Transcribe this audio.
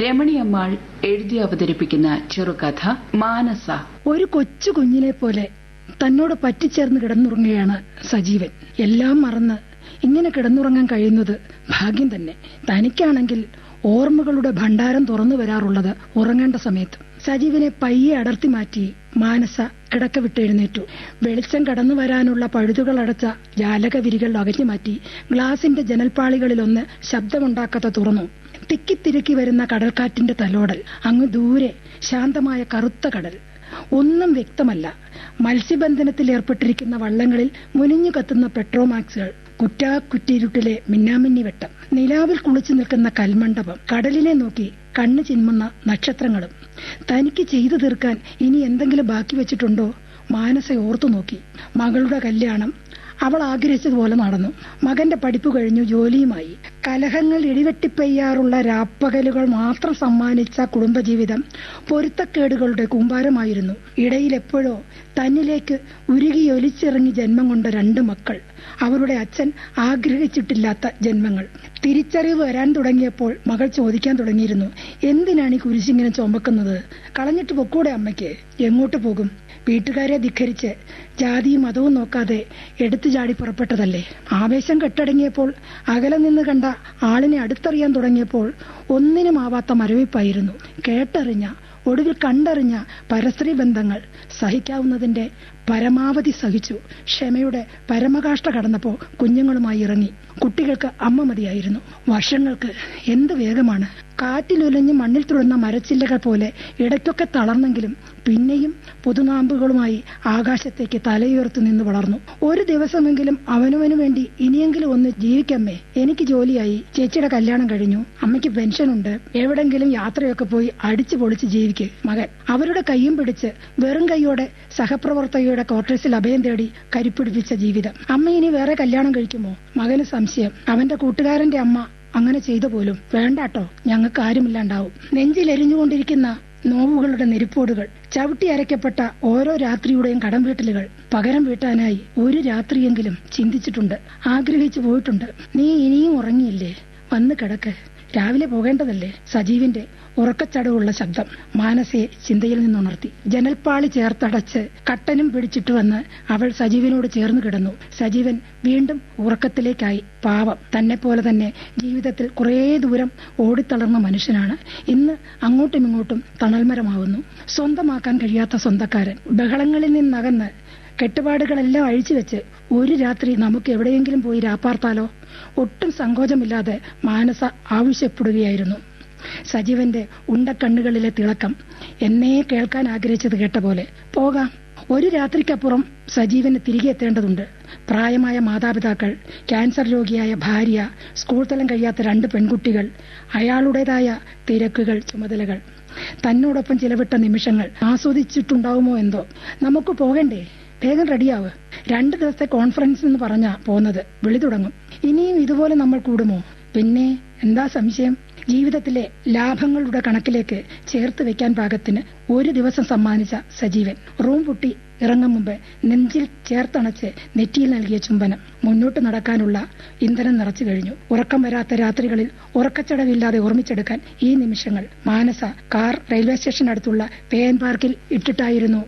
രമണിയമ്മാൾ എഴുതി അവതരിപ്പിക്കുന്ന ചെറുകഥ മാനസ ഒരു കൊച്ചു കുഞ്ഞിനെ പോലെ തന്നോട് പറ്റിച്ചേർന്ന് കിടന്നുറങ്ങുകയാണ് സജീവൻ എല്ലാം മറന്ന് ഇങ്ങനെ കിടന്നുറങ്ങാൻ കഴിയുന്നത് ഭാഗ്യം തന്നെ തനിക്കാണെങ്കിൽ ഓർമ്മകളുടെ ഭണ്ഡാരം തുറന്നു വരാറുള്ളത് ഉറങ്ങേണ്ട സമയത്ത് സജീവനെ പയ്യെ അടർത്തി മാറ്റി മാനസ കിടക്ക വിട്ടെഴുന്നേറ്റു വെളിച്ചം കടന്നു വരാനുള്ള പഴുതുകൾ അടച്ച ജാലകവിരികൾ അകറ്റി മാറ്റി ഗ്ലാസിന്റെ ജനൽപ്പാളികളിലൊന്ന് ശബ്ദമുണ്ടാക്കാതെ തുറന്നു തിക്കിത്തിരക്കി വരുന്ന കടൽക്കാറ്റിന്റെ തലോടൽ അങ്ങ് ദൂരെ ശാന്തമായ കറുത്ത കടൽ ഒന്നും വ്യക്തമല്ല മത്സ്യബന്ധനത്തിൽ ഏർപ്പെട്ടിരിക്കുന്ന വള്ളങ്ങളിൽ മുനിഞ്ഞു കത്തുന്ന പെട്രോമാക്സുകൾ കുറ്റാക്കുറ്റിരുട്ടിലെ മിന്നാമിന്നി വെട്ടം നിലാവിൽ കുളിച്ചു നിൽക്കുന്ന കൽമണ്ഡപം കടലിനെ നോക്കി കണ്ണു ചിന്മുന്ന നക്ഷത്രങ്ങളും തനിക്ക് ചെയ്തു തീർക്കാൻ ഇനി എന്തെങ്കിലും ബാക്കി വെച്ചിട്ടുണ്ടോ മാനസ ഓർത്തു നോക്കി മകളുടെ കല്യാണം അവൾ ആഗ്രഹിച്ചതുപോലെ നടന്നു മകന്റെ പഠിപ്പ് കഴിഞ്ഞു ജോലിയുമായി കലഹങ്ങൾ ഇടിവെട്ടിപ്പെയ്യാറുള്ള രാപ്പകലുകൾ മാത്രം സമ്മാനിച്ച കുടുംബജീവിതം പൊരുത്തക്കേടുകളുടെ കൂമ്പാരമായിരുന്നു ഇടയിൽ എപ്പോഴോ തന്നിലേക്ക് ഉരുകിയൊലിച്ചിറങ്ങി ജന്മം കൊണ്ട രണ്ട് മക്കൾ അവരുടെ അച്ഛൻ ആഗ്രഹിച്ചിട്ടില്ലാത്ത ജന്മങ്ങൾ തിരിച്ചറിവ് വരാൻ തുടങ്ങിയപ്പോൾ മകൾ ചോദിക്കാൻ തുടങ്ങിയിരുന്നു എന്തിനാണ് ഈ കുരിശിങ്ങനെ ചുമക്കുന്നത് കളഞ്ഞിട്ട് പൊക്കൂടെ അമ്മയ്ക്ക് എങ്ങോട്ട് പോകും വീട്ടുകാരെ ധിഖരിച്ച് ജാതിയും മതവും നോക്കാതെ എടുത്തു ചാടി പുറപ്പെട്ടതല്ലേ ആവേശം കെട്ടടങ്ങിയപ്പോൾ അകലെ നിന്ന് കണ്ട ആളിനെ അടുത്തറിയാൻ തുടങ്ങിയപ്പോൾ ഒന്നിനുമാവാത്ത മരവിപ്പായിരുന്നു കേട്ടറിഞ്ഞ ഒടുവിൽ കണ്ടറിഞ്ഞ പരസ്ത്രീ ബന്ധങ്ങൾ സഹിക്കാവുന്നതിന്റെ പരമാവധി സഹിച്ചു ക്ഷമയുടെ പരമകാഷ്ട കടന്നപ്പോ കുഞ്ഞുങ്ങളുമായി ഇറങ്ങി കുട്ടികൾക്ക് അമ്മ മതിയായിരുന്നു വർഷങ്ങൾക്ക് എന്ത് വേഗമാണ് കാറ്റിലുലഞ്ഞ് മണ്ണിൽ തുറന്ന മരച്ചില്ലകൾ പോലെ ഇടയ്ക്കൊക്കെ തളർന്നെങ്കിലും പിന്നെയും പുതുനാമ്പുകളുമായി ആകാശത്തേക്ക് തലയുയർത്തു നിന്ന് വളർന്നു ഒരു ദിവസമെങ്കിലും അവനവനു വേണ്ടി ഇനിയെങ്കിലും ഒന്ന് ജീവിക്കമ്മേ എനിക്ക് ജോലിയായി ചേച്ചിയുടെ കല്യാണം കഴിഞ്ഞു അമ്മയ്ക്ക് പെൻഷനുണ്ട് എവിടെങ്കിലും യാത്രയൊക്കെ പോയി അടിച്ചു പൊളിച്ച് ജീവിക്ക് മകൻ അവരുടെ കൈയും പിടിച്ച് വെറും കൈയോടെ സഹപ്രവർത്തകയുടെ ക്വാർട്ടേഴ്സിൽ അഭയം തേടി കരിപ്പിടിപ്പിച്ച ജീവിതം അമ്മ ഇനി വേറെ കല്യാണം കഴിക്കുമോ മകന് സംശയം അവന്റെ കൂട്ടുകാരന്റെ അമ്മ അങ്ങനെ ചെയ്തു പോലും വേണ്ടാട്ടോ ഞങ്ങൾക്ക് ആരുമില്ലാണ്ടാവും നെഞ്ചിലെരിഞ്ഞുകൊണ്ടിരിക്കുന്ന നോവുകളുടെ നെരിപ്പോടുകൾ ചവിട്ടി അരയ്ക്കപ്പെട്ട ഓരോ രാത്രിയുടെയും കടം വീട്ടലുകൾ പകരം വീട്ടാനായി ഒരു രാത്രിയെങ്കിലും ചിന്തിച്ചിട്ടുണ്ട് ആഗ്രഹിച്ചു പോയിട്ടുണ്ട് നീ ഇനിയും ഉറങ്ങിയില്ലേ വന്ന് കിടക്ക് രാവിലെ പോകേണ്ടതല്ലേ സജീവിന്റെ ഉറക്കച്ചടവുള്ള ശബ്ദം മാനസയെ ചിന്തയിൽ നിന്നുണർത്തി ജനൽപ്പാളി ചേർത്തടച്ച് കട്ടനും പിടിച്ചിട്ട് വന്ന് അവൾ സജീവനോട് ചേർന്ന് കിടന്നു സജീവൻ വീണ്ടും ഉറക്കത്തിലേക്കായി പാവം തന്നെ പോലെ തന്നെ ജീവിതത്തിൽ കുറേ ദൂരം ഓടിത്തളർന്ന മനുഷ്യനാണ് ഇന്ന് അങ്ങോട്ടും ഇങ്ങോട്ടും തണൽമരമാവുന്നു സ്വന്തമാക്കാൻ കഴിയാത്ത സ്വന്തക്കാരൻ ബഹളങ്ങളിൽ നിന്നകന്ന് കെട്ടുപാടുകളെല്ലാം അഴിച്ചുവെച്ച് ഒരു രാത്രി നമുക്ക് എവിടെയെങ്കിലും പോയി രാപ്പാർത്താലോ ഒട്ടും സങ്കോചമില്ലാതെ മാനസ ആവശ്യപ്പെടുകയായിരുന്നു സജീവന്റെ ഉണ്ടക്കണ്ണുകളിലെ തിളക്കം എന്നേ കേൾക്കാൻ ആഗ്രഹിച്ചത് കേട്ട പോലെ പോകാം ഒരു രാത്രിക്കപ്പുറം സജീവന് തിരികെ എത്തേണ്ടതുണ്ട് പ്രായമായ മാതാപിതാക്കൾ ക്യാൻസർ രോഗിയായ ഭാര്യ സ്കൂൾ തലം കഴിയാത്ത രണ്ട് പെൺകുട്ടികൾ അയാളുടേതായ തിരക്കുകൾ ചുമതലകൾ തന്നോടൊപ്പം ചിലവിട്ട നിമിഷങ്ങൾ ആസ്വദിച്ചിട്ടുണ്ടാവുമോ എന്തോ നമുക്ക് പോകണ്ടേ വേഗം റെഡിയാവ് രണ്ട് ദിവസത്തെ കോൺഫറൻസ് എന്ന് പറഞ്ഞാ പോന്നത് വിളി തുടങ്ങും ഇനിയും ഇതുപോലെ നമ്മൾ കൂടുമോ പിന്നെ എന്താ സംശയം ജീവിതത്തിലെ ലാഭങ്ങളുടെ കണക്കിലേക്ക് ചേർത്ത് വെക്കാൻ പാകത്തിന് ഒരു ദിവസം സമ്മാനിച്ച സജീവൻ റൂം പൊട്ടി ഇറങ്ങും മുമ്പ് നെഞ്ചിൽ ചേർത്തണച്ച് നെറ്റിയിൽ നൽകിയ ചുംബനം മുന്നോട്ട് നടക്കാനുള്ള ഇന്ധനം നിറച്ചു കഴിഞ്ഞു ഉറക്കം വരാത്ത രാത്രികളിൽ ഉറക്കച്ചടവില്ലാതെ ഓർമ്മിച്ചെടുക്കാൻ ഈ നിമിഷങ്ങൾ മാനസ കാർ റെയിൽവേ സ്റ്റേഷൻ അടുത്തുള്ള പേ പാർക്കിൽ ഇട്ടിട്ടായിരുന്നു